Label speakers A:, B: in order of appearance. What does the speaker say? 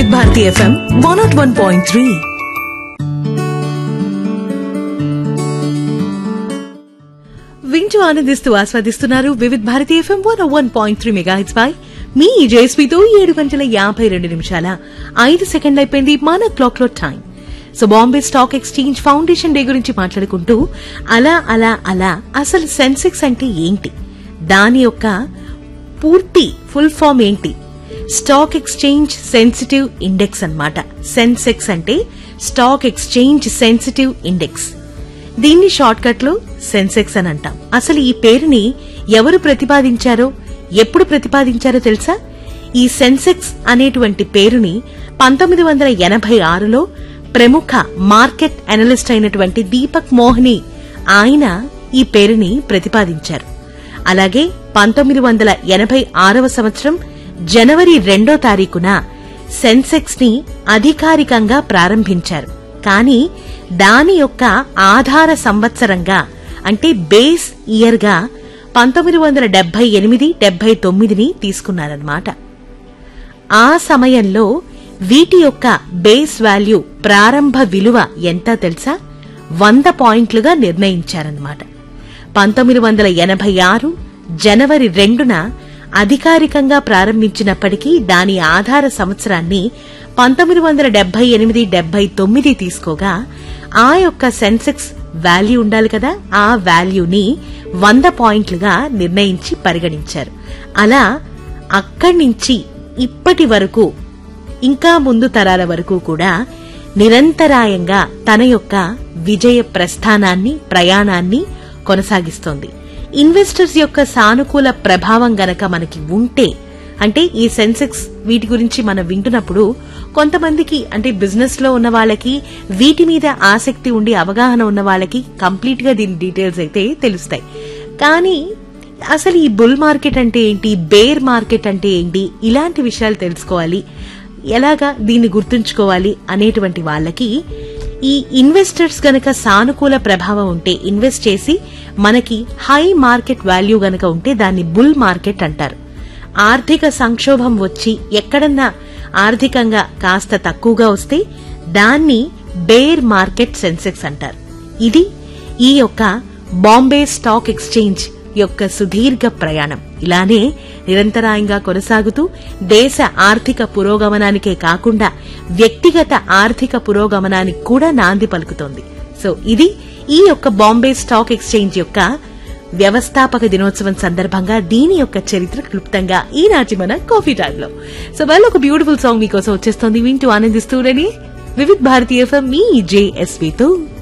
A: Bharati FM one nought one point three వింటూ ఆనందిస్తూ ఆస్వాదిస్తున్నారు Vividh Bharati FM one one point three mega hits పై మీ జేఎస్పీతో ఏడు గంటల యాభై రెండు నిమిషాల ఐదు సెకండ్లు అయిపోయింది మన క్లాక్ లో time so Bombay stock exchange foundation day గురించి మాట్లాడుకుంటూ అలా అలా అలా అసలు సెన్సెక్స్ అంటే ఏంటి దాని యొక్క పూర్తి ఫుల్ ఫామ్ ఏంటి స్టాక్ ఎక్స్చేంజ్ సెన్సిటివ్ ఇండెక్స్ అన్నమాట సెన్సెక్స్ అంటే స్టాక్ ఎక్స్చేంజ్ సెన్సిటివ్ ఇండెక్స్ దీన్ని షార్ట్ కట్ లో సెన్సెక్స్ అని అంటాం అసలు ఈ పేరుని ఎవరు ప్రతిపాదించారో ఎప్పుడు ప్రతిపాదించారో తెలుసా ఈ సెన్సెక్స్ అనేటువంటి పేరుని పంతొమ్మిది వందల ఎనభై ఆరులో ప్రముఖ మార్కెట్ అనలిస్ట్ అయినటువంటి దీపక్ మోహని ఆయన ఈ పేరుని ప్రతిపాదించారు అలాగే పంతొమ్మిది వందల ఎనభై ఆరవ సంవత్సరం జనవరి రెండో తారీఖున సెన్సెక్స్ ని అధికారికంగా ప్రారంభించారు కానీ దాని యొక్క ఆధార సంవత్సరంగా అంటే బేస్ ఇయర్ గా పంతొమ్మిది వందల డెబ్బై ఎనిమిది డెబ్బై తొమ్మిదిని తీసుకున్నారన్నమాట ఆ సమయంలో వీటి యొక్క బేస్ వాల్యూ ప్రారంభ విలువ ఎంత తెలుసా వంద పాయింట్లుగా నిర్ణయించారన్నమాట పంతొమ్మిది వందల ఎనభై ఆరు జనవరి రెండున అధికారికంగా ప్రారంభించినప్పటికీ దాని ఆధార సంవత్సరాన్ని పంతొమ్మిది వందల డెబ్బై ఎనిమిది డెబ్బై తొమ్మిది తీసుకోగా ఆ యొక్క సెన్సెక్స్ వాల్యూ ఉండాలి కదా ఆ వాల్యూని వంద పాయింట్లుగా నిర్ణయించి పరిగణించారు అలా అక్కడి నుంచి ఇప్పటి వరకు ఇంకా ముందు తరాల వరకు కూడా నిరంతరాయంగా తన యొక్క విజయ ప్రస్థానాన్ని ప్రయాణాన్ని కొనసాగిస్తోంది ఇన్వెస్టర్స్ యొక్క సానుకూల ప్రభావం గనక మనకి ఉంటే అంటే ఈ సెన్సెక్స్ వీటి గురించి మనం వింటున్నప్పుడు కొంతమందికి అంటే బిజినెస్ లో ఉన్న వాళ్ళకి వీటి మీద ఆసక్తి ఉండి అవగాహన ఉన్న వాళ్ళకి కంప్లీట్ గా దీని డీటెయిల్స్ అయితే తెలుస్తాయి కానీ అసలు ఈ బుల్ మార్కెట్ అంటే ఏంటి బేర్ మార్కెట్ అంటే ఏంటి ఇలాంటి విషయాలు తెలుసుకోవాలి ఎలాగా దీన్ని గుర్తుంచుకోవాలి అనేటువంటి వాళ్ళకి ఈ ఇన్వెస్టర్స్ గనక సానుకూల ప్రభావం ఉంటే ఇన్వెస్ట్ చేసి మనకి హై మార్కెట్ వాల్యూ గనక ఉంటే దాన్ని బుల్ మార్కెట్ అంటారు ఆర్థిక సంక్షోభం వచ్చి ఎక్కడన్నా ఆర్థికంగా కాస్త తక్కువగా వస్తే దాన్ని బేర్ మార్కెట్ సెన్సెక్స్ అంటారు ఇది ఈ యొక్క బాంబే స్టాక్ ఎక్స్చేంజ్ యొక్క సుదీర్ఘ ప్రయాణం ఇలానే నిరంతరాయంగా కొనసాగుతూ దేశ ఆర్థిక పురోగమనానికే కాకుండా వ్యక్తిగత ఆర్థిక పురోగమనానికి కూడా నాంది పలుకుతోంది సో ఇది ఈ యొక్క బాంబే స్టాక్ ఎక్స్చేంజ్ యొక్క వ్యవస్థాపక దినోత్సవం సందర్భంగా దీని యొక్క చరిత్ర క్లుప్తంగా ఈనాటి మన కాఫీ టైంలో సో వాళ్ళు ఒక బ్యూటిఫుల్ సాంగ్ మీకోసం వచ్చేస్తోంది వింటూ ఆనందిస్తూరని వివిధ్ భారతీయ మీ జేఎస్వీతో